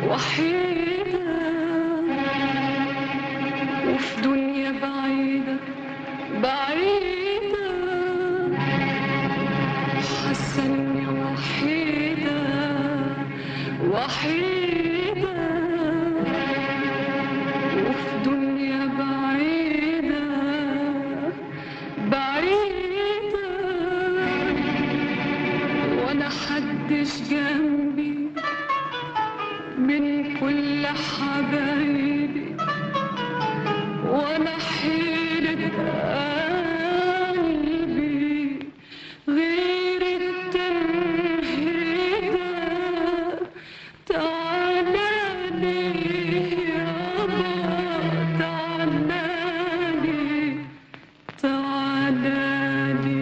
وحيدة وفي دنيا بعيدة بعيدة حاسة إني وحيدة وحيدة وفي دنيا بعيدة بعيدة وأنا حدش جنبي من كل حبايبي وانا حيرة قلبي غير التنهيدة تعالى لي يابا تعالى لي تعالى لي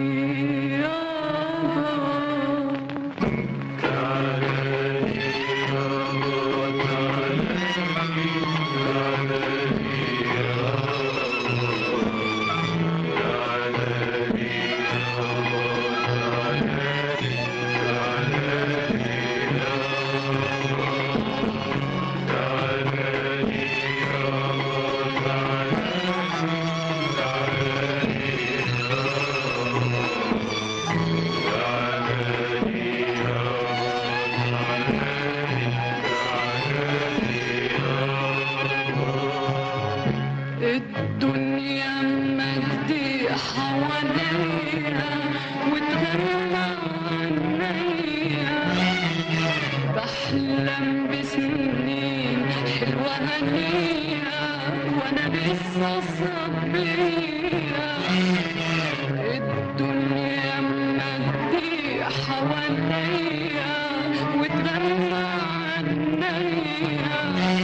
يابا الدنيا مجدي حواليا وتغنى عنيا بحلم بسنين حلوة هنية وانا لسه صبية الدنيا مجدي حواليا وتغنى عنيا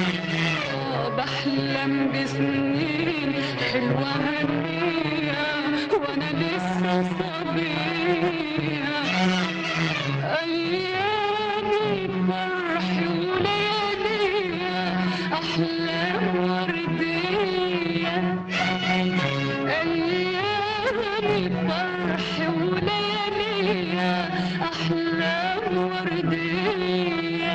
بحلم بسنين حلوة هنية وانا لسه صبية ايامي فرح ولياليها احلام وردية ايامي فرح ولياليها احلام وردية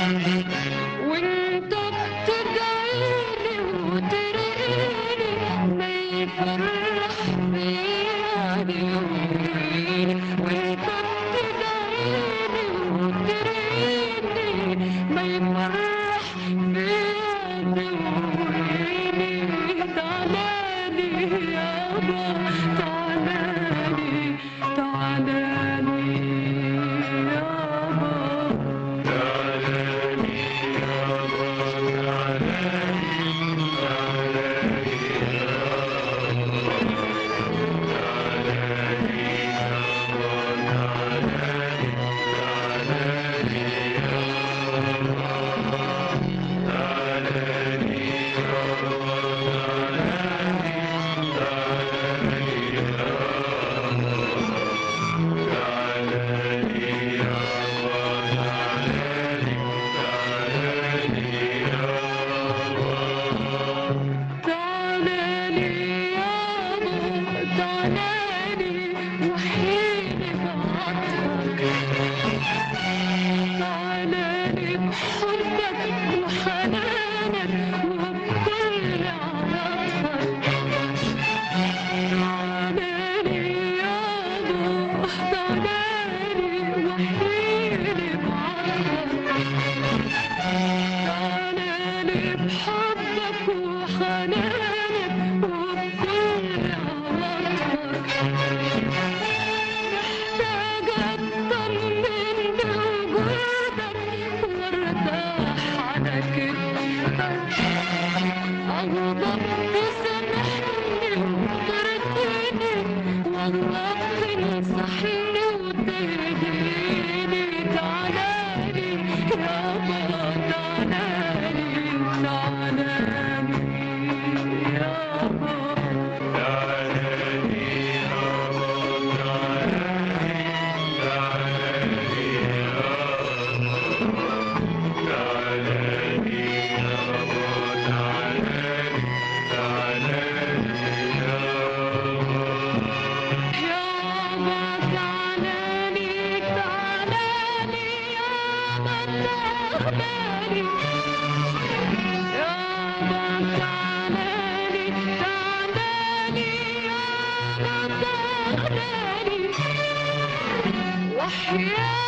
وانت بتدعيلي وترقيني ما يفرح بياني ويريني وانت بتدعيلي وترقيني ما يفرح بياني ويريني تعالالي يابا تعالالي تعالالي يابا تعالالي يابا تعالالي وحيني بعطفك تعالالي بحبك وحنانك وبكل عطفك تعالالي يابا تعالالي وحيني بعطفك تعالالي بحبك وحنانك وبكل عواطفك محتاجة أطمن بوجودك وارتاح على كتفك أغضب تسامحني وترضيني والله تنصحني وتهديني تعالالي يابا تعالالي تعالالي يابا تعالى تعالالي يابا تعالالي تعالالي يابا تعالالي وحياة